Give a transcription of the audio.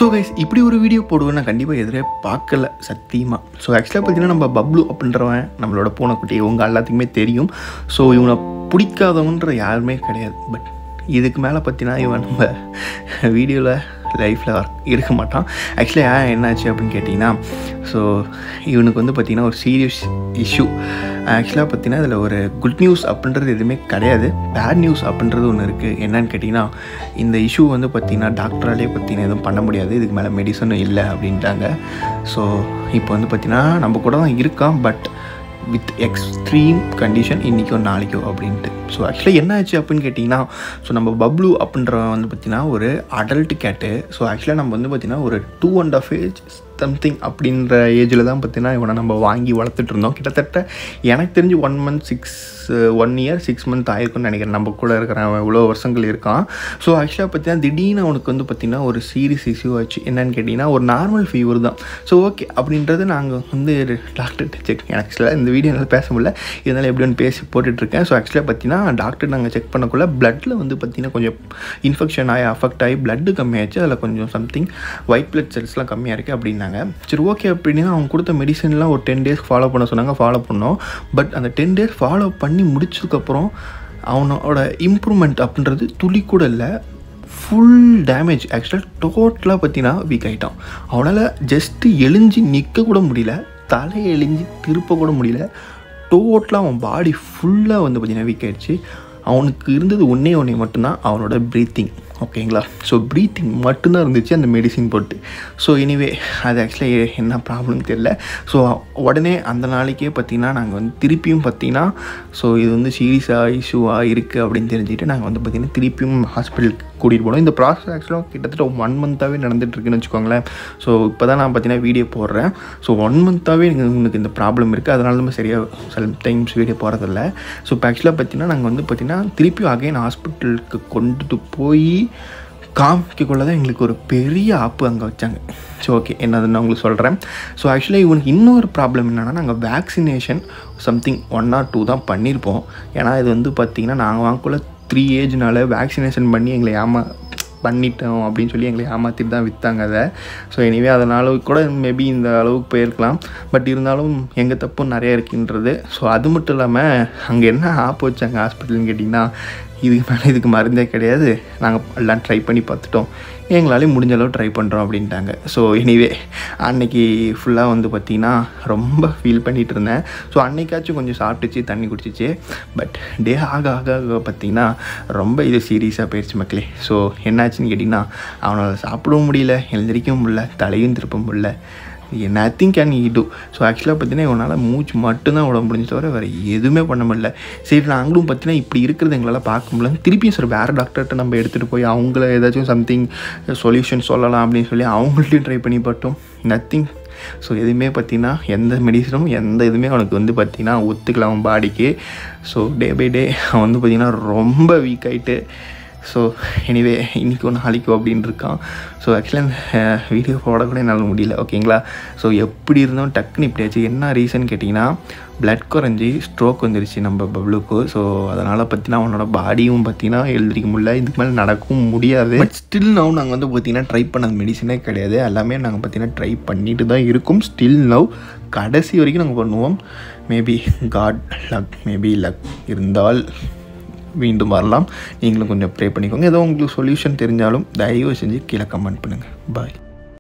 so guys இப்படி ஒரு video போடுவேன் நான் கண்டிப்பாக எதிரே பார்க்கல சத்தியமாக ஸோ ஆக்சுவலாக பார்த்தீங்கன்னா நம்ம பப்ளு அப்படின்றவன் நம்மளோட பூனைக்குட்டி உங்கள் எல்லாத்துக்குமே தெரியும் ஸோ இவனை பிடிக்காதவன்ற யாருமே கிடையாது பட் இதுக்கு மேலே பார்த்தீங்கன்னா இவன் நம்ம வீடியோவில் லைஃப்பில் இருக்க மாட்டான் ஆக்சுவலி ஏன் என்னாச்சு அப்படின்னு கேட்டிங்கன்னா ஸோ இவனுக்கு வந்து பார்த்திங்கன்னா ஒரு சீரியஸ் இஷ்யூ ஆக்சுவலாக பார்த்தீங்கன்னா இதில் ஒரு குட் நியூஸ் அப்படின்றது எதுவுமே கிடையாது பேட் நியூஸ் அப்படின்றது ஒன்று இருக்குது என்னன்னு கேட்டிங்கன்னா இந்த இஷ்யூ வந்து பார்த்திங்கன்னா டாக்டராலே பார்த்திங்கன்னா எதுவும் பண்ண முடியாது இதுக்கு மேலே மெடிசனும் இல்லை அப்படின்ட்டாங்க ஸோ இப்போ வந்து பார்த்திங்கன்னா நம்ம கூட தான் இருக்கான் பட் வித் எக்ஸ்ட்ரீம் கண்டிஷன் இன்றைக்கோ நாளைக்கோ அப்படின்ட்டு ஸோ ஆக்சுவலாக என்ன ஆச்சு அப்படின்னு கேட்டிங்கன்னா ஸோ நம்ம பப்ளு அப்படின்றவன் வந்து பார்த்திங்கன்னா ஒரு அடல்ட் கேட்டு ஸோ ஆக்சுவலாக நம்ம வந்து பார்த்திங்கன்னா ஒரு two and half age something அப்படின்ற ஏஜில் தான் பார்த்திங்கன்னா இவனை நம்ம வாங்கி வளர்த்துட்டு இருந்தோம் கிட்டத்தட்ட எனக்கு தெரிஞ்சு one month six one year six month ஆயிருக்கும்னு நினைக்கிறேன் நம்ம கூட இருக்கிறான் அவன் இவ்வளோ வருஷங்கள் இருக்கான் ஸோ ஆக்சுவலாக பார்த்தீங்கன்னா திடீர்னு அவனுக்கு வந்து பார்த்திங்கன்னா ஒரு சீரியஸ் இஷ்யூ ஆச்சு என்னன்னு கேட்டிங்கன்னா ஒரு நார்மல் ஃபீவர் தான் ஸோ ஓகே அப்படின்றது நாங்கள் வந்து டாக்டர்கிட்ட செக் எனக்கு ஆக்சுவலாக இந்த வீடியோ என்னால் பேச முடியல இதனால் எப்படின்னு பேசி போட்டுட்ருக்கேன் ஸோ ஆக்சுவலாக பார்த்தீங்கன்னா டாக்டர் நாங்கள் செக் பண்ணக்குள்ள பிளட்டில் வந்து பார்த்திங்கன்னா கொஞ்சம் இன்ஃபெக்ஷன் ஆகி அஃபெக்ட் ஆகி பிளட்டு கம்மியாச்சு அதில் கொஞ்சம் சம்திங் ஒயிட் பிளட் செல்ஸ்லாம் கம்மியாக இருக்குது அப்படின்னாங்க சரி ஓகே அப்படின்னா அவங்க கொடுத்த மெடிசன்லாம் ஒரு டென் டேஸ் ஃபாலோ பண்ண சொன்னாங்க ஃபாலோ பண்ணோம் பட் அந்த டென் டேஸ் ஃபாலோ பண்ணி முடிச்சதுக்கப்புறம் அவனோட இம்ப்ரூவ்மெண்ட் அப்படின்றது துளி கூட இல்லை ஃபுல் டேமேஜ் ஆக்சுவலாக டோட்டலாக பார்த்தீங்கன்னா வீக் ஆகிட்டான் அவனால் ஜஸ்ட்டு எழிஞ்சு நிற்க கூட முடியல தலை எழிஞ்சு திருப்ப கூட முடியல டோட்டலாக அவன் பாடி ஃபுல்லாக வந்து பார்த்திங்கன்னா வீக் ஆகிடுச்சு அவனுக்கு இருந்தது ஒன்றே ஒன்றே மட்டும்தான் அவனோட ப்ரீத்திங் ஓகேங்களா ஸோ ப்ரீத்திங் மட்டும்தான் இருந்துச்சு அந்த மெடிசின் போட்டு ஸோ எனிவே அது ஆக்சுவலாக என்ன ப்ராப்ளம் தெரில ஸோ உடனே அந்த நாளைக்கே பார்த்திங்கன்னா நாங்கள் வந்து திருப்பியும் பார்த்திங்கன்னா ஸோ இது வந்து சீரியஸாக இஷ்யூவாக இருக்குது அப்படின்னு தெரிஞ்சுட்டு நாங்கள் வந்து பார்த்திங்கன்னா திருப்பியும் ஹாஸ்பிட்டலுக்கு கூட்டிகிட்டு போனோம் இந்த ப்ராசஸ் ஆக்சுவலாக கிட்டத்தட்ட ஒன் மந்த்தாகவே நடந்துகிட்ருக்குன்னு வச்சுக்கோங்களேன் ஸோ இப்போ தான் நான் பார்த்தீங்கன்னா வீடியோ போடுறேன் ஸோ ஒன் மந்த்தாகவே எனக்கு இந்த ப்ராப்ளம் இருக்குது அதனால தான் சரியாக சில டைம்ஸ் வீடியோ போகிறதில்ல ஸோ இப்போ ஆக்சுவலாக பார்த்தீங்கன்னா நாங்கள் வந்து பார்த்திங்கன்னா திருப்பியும் அகைன் ஹாஸ்பிட்டலுக்கு கொண்டுட்டு போய் காமிக்கக்குள்ள தான் எங்களுக்கு ஒரு பெரிய ஆப்பு அங்கே வச்சாங்க ஸோ ஓகே என்னதுன்னு நான் உங்களுக்கு சொல்கிறேன் ஸோ ஆக்சுவலாக இவனுக்கு இன்னொரு ப்ராப்ளம் என்னென்னா நாங்கள் vaccination something one or two தான் பண்ணியிருப்போம் ஏன்னா இது வந்து பார்த்திங்கன்னா நாங்கள் வாங்கக்குள்ள த்ரீ ஏஜ்னால வேக்சினேஷன் பண்ணி எங்களை ஏமா பண்ணிட்டோம் அப்படின்னு சொல்லி எங்களை ஏமாற்றிட்டு தான் விற்றாங்க அதை ஸோ எனிவே அதனால் கூட மேபி இந்த அளவுக்கு போயிருக்கலாம் பட் இருந்தாலும் எங்கள் தப்பும் நிறைய இருக்குன்றது ஸோ அது மட்டும் இல்லாமல் அங்கே என்ன ஆப் வச்சாங்க ஹாஸ்பிட்டல்னு கேட்டிங்கன்னா இதுக்கு மேலே இதுக்கு மருந்தே கிடையாது நாங்கள் எல்லாம் ட்ரை பண்ணி பார்த்துட்டோம் எங்களாலே முடிஞ்ச அளவு ட்ரை பண்ணுறோம் அப்படின்ட்டாங்க ஸோ எனிவே அன்னைக்கு ஃபுல்லாக வந்து பார்த்திங்கன்னா ரொம்ப ஃபீல் பண்ணிகிட்டு இருந்தேன் ஸோ அன்னைக்காச்சும் கொஞ்சம் சாப்பிட்டுச்சு தண்ணி குடிச்சிச்சு பட் டே ஆக ஆக ஆக பார்த்திங்கன்னா ரொம்ப இது சீரியஸாக போயிடுச்சு மக்களே ஸோ என்னாச்சுன்னு கேட்டிங்கன்னா அவனால் சாப்பிடவும் முடியல எழுந்திரிக்கவும் முடியல தலையும் திருப்ப முடியல nothing can we do so ஆக்சுவலாக பார்த்தீங்கன்னா இவனால் மூச்சு மட்டும்தான் விட முடிஞ்ச தவிர வேறு எதுவுமே பண்ண முடியல சரி நாங்களும் பார்த்தீங்கன்னா இப்படி இருக்கிறது எங்களால் பார்க்க முடியல திருப்பியும் சார் வேறு டாக்டர்கிட்ட நம்ம எடுத்துகிட்டு போய் அவங்கள ஏதாச்சும் சம்திங் சொல்யூஷன் சொல்லலாம் அப்படின்னு சொல்லி அவங்கள்ட்டையும் ட்ரை பண்ணி பார்த்தோம் நத்திங் ஸோ எதுவுமே பார்த்தீங்கன்னா எந்த மெடிசனும் எந்த இதுவுமே அவனுக்கு வந்து பார்த்திங்கன்னா ஒத்துக்கல அவன் பாடிக்கு ஸோ டே பை டே அவன் வந்து பார்த்திங்கன்னா ரொம்ப வீக் ஆகிட்டு ஸோ எனிவே இன்றைக்கோ நாளைக்கோ அப்படின்னு இருக்கான் ஸோ ஆக்சுவலாக இந்த வீடியோ போட கூட என்னால் முடியல ஓகேங்களா ஸோ எப்படி இருந்தோம் டக்குன்னு இப்படியாச்சு என்ன ரீசன் கேட்டிங்கன்னா பிளட் குறைஞ்சி ஸ்ட்ரோக் வந்துருச்சு நம்ம பப்ளுக்கு ஸோ அதனால் பார்த்தீங்கன்னா அவனோட பாடியும் பார்த்தீங்கன்னா எழுந்திரிக்க முடியல இதுக்கு மேலே நடக்கவும் முடியாது பட் ஸ்டில் நவ் நாங்கள் வந்து பார்த்திங்கன்னா ட்ரை பண்ண மெடிசனே கிடையாது எல்லாமே நாங்கள் பார்த்தீங்கன்னா ட்ரை பண்ணிட்டு தான் இருக்கும் ஸ்டில் நவ் கடைசி வரைக்கும் நாங்கள் பண்ணுவோம் maybe god luck maybe luck இருந்தால் மீண்டும் வரலாம் நீங்களும் கொஞ்சம் ப்ரே பண்ணிக்கோங்க ஏதோ உங்களுக்கு சொல்யூஷன் தெரிஞ்சாலும் தயவு செஞ்சு கீழே கமெண்ட் பண்ணுங்கள் பாய்